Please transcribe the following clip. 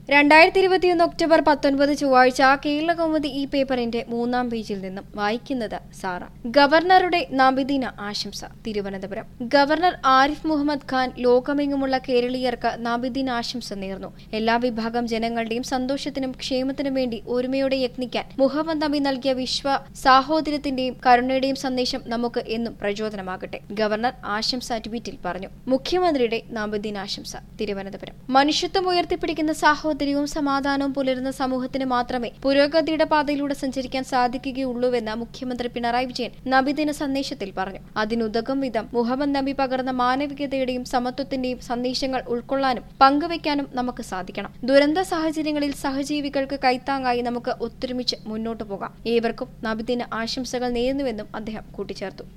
രണ്ടായിരത്തി ഇരുപത്തിയൊന്ന് ഒക്ടോബർ പത്തൊൻപത് ചൊവ്വാഴ്ച കേരള കൗമുദി ഈ പേപ്പറിന്റെ മൂന്നാം പേജിൽ നിന്നും വായിക്കുന്നത് സാറ ഗവർണറുടെ നബിദിന ആശംസ തിരുവനന്തപുരം ഗവർണർ ആരിഫ് മുഹമ്മദ് ഖാൻ ലോകമെങ്ങുമുള്ള കേരളീയർക്ക് നബിദിന ആശംസ നേർന്നു എല്ലാ വിഭാഗം ജനങ്ങളുടെയും സന്തോഷത്തിനും ക്ഷേമത്തിനും വേണ്ടി ഒരുമയോടെ യത്നിക്കാൻ മുഹമ്മദ് നബി നൽകിയ വിശ്വ സാഹോദര്യത്തിന്റെയും കരുണയുടെയും സന്ദേശം നമുക്ക് എന്നും പ്രചോദനമാകട്ടെ ഗവർണർ ആശംസ ട്വീറ്റിൽ പറഞ്ഞു മുഖ്യമന്ത്രിയുടെ നബിദിനാശംസ തിരുവനന്തപുരം മനുഷ്യത്വം ഉയർത്തിപ്പിടിക്കുന്ന സാഹോദര്യവും സമാധാനവും പുലരുന്ന സമൂഹത്തിന് മാത്രമേ പുരോഗതിയുടെ പാതയിലൂടെ സഞ്ചരിക്കാൻ സാധിക്കുകയുള്ളൂവെന്ന് മുഖ്യമന്ത്രി പിണറായി വിജയൻ നബിദിന സന്ദേശത്തിൽ പറഞ്ഞു അതിനുതകും വിധം മുഹമ്മദ് നബി പകർന്ന മാനവികതയുടെയും സമത്വത്തിന്റെയും സന്ദേശങ്ങൾ ഉൾക്കൊള്ളാനും പങ്കുവയ്ക്കാനും നമുക്ക് സാധിക്കണം ദുരന്ത സാഹചര്യങ്ങളിൽ സഹജീവികൾക്ക് കൈത്താങ്ങായി നമുക്ക് ഒത്തൊരുമിച്ച് മുന്നോട്ടു പോകാം ഏവർക്കും നബിദിന ആശംസകൾ നേരുന്നുവെന്നും അദ്ദേഹം കൂട്ടിച്ചേർത്തു